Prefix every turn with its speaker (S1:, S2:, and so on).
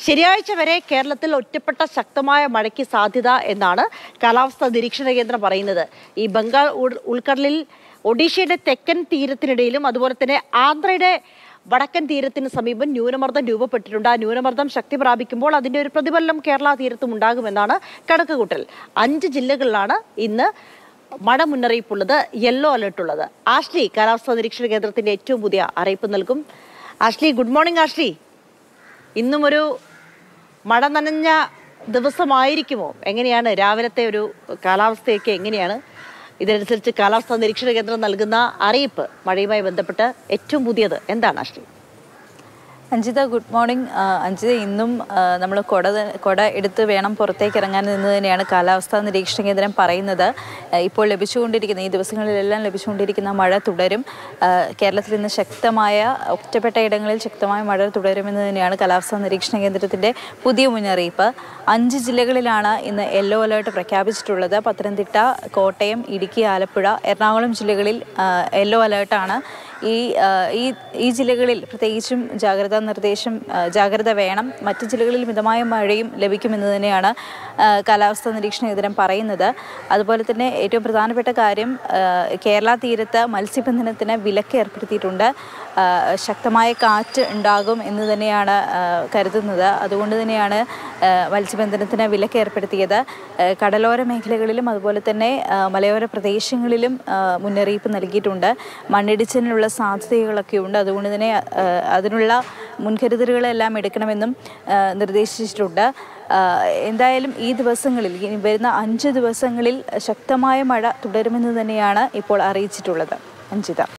S1: ശനിയാഴ്ച വരെ കേരളത്തിൽ ഒറ്റപ്പെട്ട ശക്തമായ മഴയ്ക്ക് സാധ്യത എന്നാണ് കാലാവസ്ഥാ നിരീക്ഷണ കേന്ദ്രം പറയുന്നത് ഈ ബംഗാൾ ഉൾ- ഉൾക്കടലിൽ ഒഡീഷയുടെ തെക്കൻ തീരത്തിനിടയിലും അതുപോലെ തന്നെ ആന്ധ്രയുടെ വടക്കൻ തീരത്തിന് സമീപം ന്യൂനമർദ്ദം രൂപപ്പെട്ടിട്ടുണ്ട് ആ ന്യൂനമർദ്ദം ശക്തി പ്രാപിക്കുമ്പോൾ അതിന്റെ ഒരു പ്രതിഫലനം കേരള തീരത്തും ഉണ്ടാകുമെന്നാണ് കണക്കുകൂട്ടൽ അഞ്ച് ജില്ലകളിലാണ് ഇന്ന് മഴ മുന്നറിയിപ്പുള്ളത് യെല്ലോ അലർട്ട് ഉള്ളത് ആഷ്ലി കാലാവസ്ഥാ നിരീക്ഷണ കേന്ദ്രത്തിന്റെ ഏറ്റവും പുതിയ അറിയിപ്പ് നൽകും ആഷ്ലി ഗുഡ് മോർണിംഗ് ആഷ്ലി ഇന്നും ഒരു മഴ നനഞ്ഞ ദിവസമായിരിക്കുമോ എങ്ങനെയാണ് രാവിലത്തെ ഒരു കാലാവസ്ഥയൊക്കെ എങ്ങനെയാണ് ഇതിനനുസരിച്ച് കാലാവസ്ഥാ നിരീക്ഷണ കേന്ദ്രം നൽകുന്ന അറിയിപ്പ് മഴയുമായി ബന്ധപ്പെട്ട് ഏറ്റവും പുതിയത് എന്താണ് അശ്രീ
S2: അഞ്ജിത ഗുഡ് മോർണിംഗ് ആ, അഞ്ജിത ഇന്നും നമ്മൾ കുട ത- കുട എടുത്ത് വേണം പുറത്തേക്ക് ഇറങ്ങാൻ എന്ന് തന്നെയാണ് കാലാവസ്ഥാ നിരീക്ഷണ കേന്ദ്രം പറയുന്നത് ആ, ഇപ്പോൾ ലഭിച്ചുകൊണ്ടിരിക്കുന്ന ഈ ദിവസങ്ങളിലെല്ലാം ലഭിച്ചുകൊണ്ടിരിക്കുന്ന മഴ തുടരും ആ, കേരളത്തിൽ ഇന്ന് ശക്തമായ ഒറ്റപ്പെട്ട ഇടങ്ങളിൽ ശക്തമായ മഴ തുടരുമെന്ന് തന്നെയാണ് കാലാവസ്ഥാ നിരീക്ഷണ കേന്ദ്രത്തിൻ്റെ പുതിയ മുന്നറിയിപ്പ് അഞ്ച് ജില്ലകളിലാണ് ഇന്ന് യെല്ലോ അലേർട്ട് പ്രഖ്യാപിച്ചിട്ടുള്ളത് പത്തനംതിട്ട കോട്ടയം ഇടുക്കി ആലപ്പുഴ എറണാകുളം ജില്ലകളിൽ യെല്ലോ അലേർട്ടാണ് ഈ ആ, ഈ ഈ ജില്ലകളിൽ പ്രത്യേകിച്ചും ജാഗ്രതാ നിർദ്ദേശം ആ, ജാഗ്രത വേണം മറ്റ് ജില്ലകളിൽ മിതമായ മഴയും ലഭിക്കുമെന്ന് തന്നെയാണ് ആ, കാലാവസ്ഥാ നിരീക്ഷണ കേന്ദ്രം പറയുന്നത് അതുപോലെ തന്നെ ഏറ്റവും പ്രധാനപ്പെട്ട കാര്യം ആ, കേരള തീരത്ത് മത്സ്യബന്ധനത്തിന് വിലക്ക് ഏർപ്പെടുത്തിയിട്ടുണ്ട് ആ, ശക്തമായ കാറ്റ് ഉണ്ടാകും എന്ന് തന്നെയാണ് ആ, കരുതുന്നത് അതുകൊണ്ട് തന്നെയാണ് ആ, മത്സ്യബന്ധനത്തിന് വിലക്ക് ഏർപ്പെടുത്തിയത് ആ, കടലോര മേഖലകളിലും അതുപോലെ തന്നെ ആ, മലയോര പ്രദേശങ്ങളിലും ആ, മുന്നറിയിപ്പ് നൽകിയിട്ടുണ്ട് മണ്ണിടിച്ചിലിനുള്ള സാധ്യതകളൊക്കെ ഉണ്ട് അതുകൊണ്ട് തന്നെ ആ, അതിനുള്ള മുൻകരുതലുകളെല്ലാം എടുക്കണമെന്നും ആ, നിർദ്ദേശിച്ചിട്ടുണ്ട് ആ, എന്തായാലും ഈ ദിവസങ്ങളിൽ ഇനി വരുന്ന അഞ്ച് ദിവസങ്ങളിൽ ശക്തമായ മഴ തുടരുമെന്ന് തന്നെയാണ് ഇപ്പോൾ അറിയിച്ചിട്ടുള്ളത് അഞ്ജിത